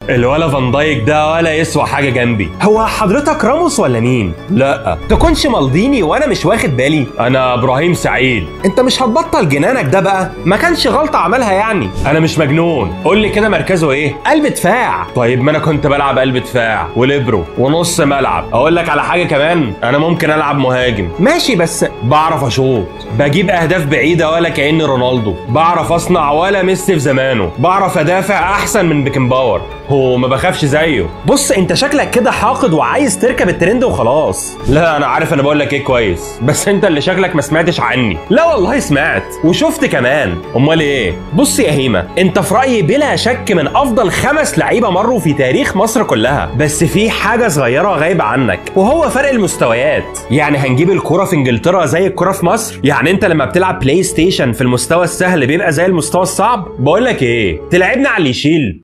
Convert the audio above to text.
الولا فان دايك ده ولا يسوى حاجه جنبي هو حضرتك راموس ولا مين لا تكونش مالديني وانا مش واخد بالي انا ابراهيم سعيد انت مش هتبطل جنانك ده بقى ما كانش غلطه عملها يعني انا مش مجنون قول لي كده مركزه ايه قلب دفاع طيب ما انا كنت بلعب قلب دفاع وليبرو ونص ملعب اقول لك على حاجه كمان انا ممكن العب مهاجم ماشي بس بعرف اشوط بجيب اهداف بعيده ولا كاني رونالدو بعرف اصنع ولا ميسي في زمانه بعرف ادافع احسن من بيكن باور هو ما بخافش زيه بص انت شكلك كده حاقد وعايز تركب الترند وخلاص لا انا عارف انا بقول لك ايه كويس بس انت اللي شكلك ما سمعتش عني لا والله سمعت وشفت كمان امال ايه بص يا هيما انت في رايي بلا شك من افضل خمس لعيبه مروا في تاريخ مصر كلها بس في حاجه صغيره غايبه عنك وهو فرق المستويات يعني هنجيب الكره في انجلترا زي الكره في مصر يعني انت لما بتلعب بلاي ستيشن في المستوى السهل بيبقى زي المستوى الصعب بقول لك ايه تلعبنا على اللي يشيل